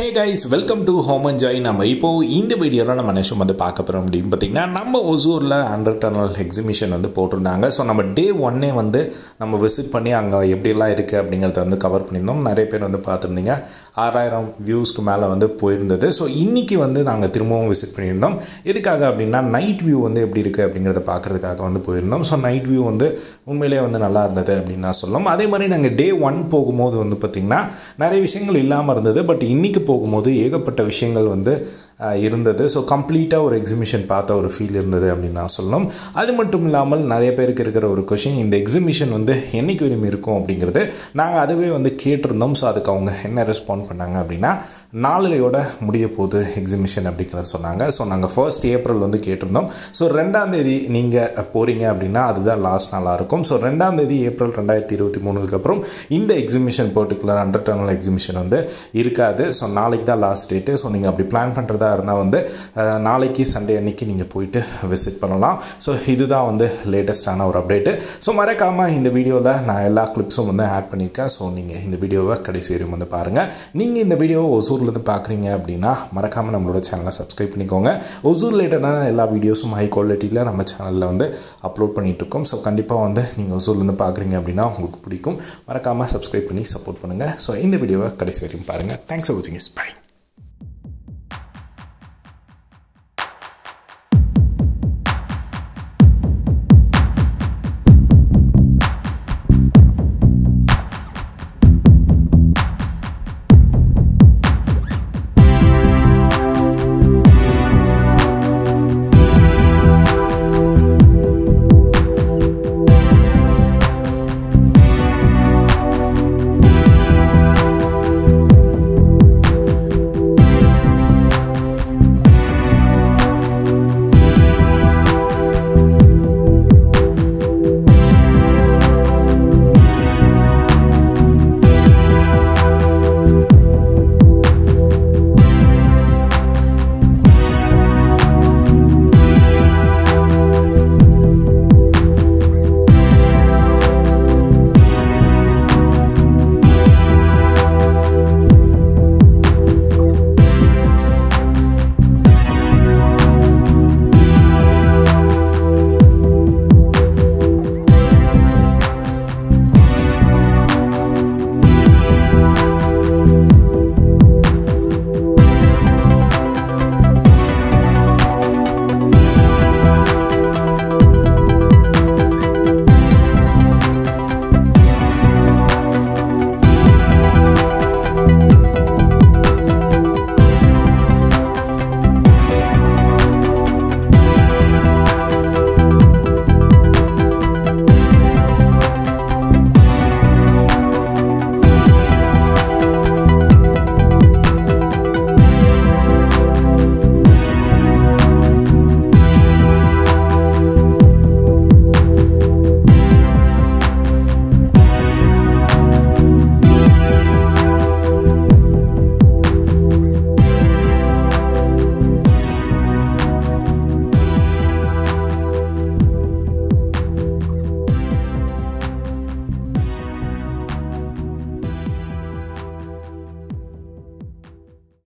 hey guys welcome to home enjoy நம்ம இப்போது இந்த வீடியோவில் நம்ம நிஷம் வந்து பார்க்க போகிறோம் அப்படின்னு பார்த்தீங்கன்னா நம்ம ஒசூரில் அண்டர் டனல் எக்ஸிபிஷன் வந்து போட்டிருந்தாங்க ஸோ நம்ம டே ஒன்னே வந்து நம்ம விசிட் பண்ணி அங்கே எப்படிலாம் இருக்குது அப்படிங்கிறத வந்து கவர் பண்ணியிருந்தோம் நிறைய பேர் வந்து பார்த்துருந்தீங்க ஆறாயிரம் வியூஸ்க்கு மேலே வந்து போயிருந்தது ஸோ இன்றைக்கி வந்து நாங்கள் திரும்பவும் விசிட் பண்ணியிருந்தோம் எதுக்காக அப்படின்னா நைட் வியூ வந்து எப்படி இருக்குது அப்படிங்கிறத பார்க்குறதுக்காக வந்து போயிருந்தோம் ஸோ நைட் வியூ வந்து உண்மையிலேயே வந்து நல்லா இருந்தது அப்படின்னு தான் சொல்லலாம் அதே மாதிரி நாங்கள் டே ஒன் போகும்போது வந்து பார்த்திங்கன்னா நிறைய விஷயங்கள் இல்லாமல் இருந்தது பட் இன்றைக்கி போகும்போது ஏகப்பட்ட விஷயங்கள் வந்து அஹ், இருந்தது ஸோ கம்ப்ளீட்டாக ஒரு எக்ஸிபிஷன் பார்த்த ஒரு ஃபீல் இருந்தது அப்படின்னு தான் சொல்லணும் அது மட்டும் இல்லாமல் நிறைய பேருக்கு இருக்கிற ஒரு கொஷின் இந்த எக்ஸிபிஷன் வந்து என்னைக்கு வரையும் இருக்கும் அப்படிங்கிறது நாங்கள் அதுவே வந்து கேட்டிருந்தோம் ஸோ அதுக்கு அவங்க என்ன ரெஸ்பாண்ட் பண்ணாங்க அப்படின்னா நாளையோட முடிய போகுது எக்ஸிபிஷன் அப்படிங்கிறத சொன்னாங்க ஸோ நாங்கள் ஃபர்ஸ்ட் ஏப்ரல் வந்து கேட்டிருந்தோம் ஸோ ரெண்டாம் தேதி நீங்கள் போகிறீங்க அப்படின்னா அதுதான் லாஸ்ட் நாளாக இருக்கும் ஸோ ரெண்டாம் தேதி ஏப்ரல் ரெண்டாயிரத்தி இருபத்தி மூணுக்கு அப்புறம் இந்த exhibition particular international exhibition வந்து இருக்காது ஸோ நாளைக்கு தான் லாஸ்ட் டேட்டு ஸோ நீங்கள் அப்படி பிளான் பண்ணுறதா இருந்தால் வந்து அஹ், நாளைக்கு சண்டே அன்னைக்கு நீங்கள் போயிட்டு விசிட் பண்ணலாம் ஸோ இதுதான் வந்து லேட்டஸ்டான ஒரு அப்டேட்டு ஸோ மறக்காமல் இந்த வீடியோவில் நான் எல்லா கிளிப்ஸும் வந்து ஆட் பண்ணியிருக்கேன் ஸோ நீங்கள் இந்த வீடியோவை கடைசி வரையும் வந்து பாருங்கள் நீங்கள் இந்த வீடியோவை ஒசூர்லேருந்து பார்க்குறீங்க அப்படின்னா மறக்காமல் நம்மளோட சேனலை சப்ஸ்கிரைப் பண்ணிக்கோங்க ஒசூர் ரிலேட்டடான எல்லா வீடியோஸும் ஹை குவாலிட்டியில் நம்ம சேனலில் வந்து அப்லோட் பண்ணிட்டு இருக்கோம் ஸோ கண்டிப்பாக வந்து நீங்கள் ஒசூர்லேருந்து பார்க்குறீங்க அப்படின்னா உங்களுக்கு பிடிக்கும் மறக்காமல் சப்ஸ்கிரைப் பண்ணி சப்போர்ட் பண்ணுங்கள் ஸோ இந்த வீடியோவை கடைசி வரையும் பாருங்கள் தேங்க்ஸ் ஃபார் வாட்சிங் இஸ் பை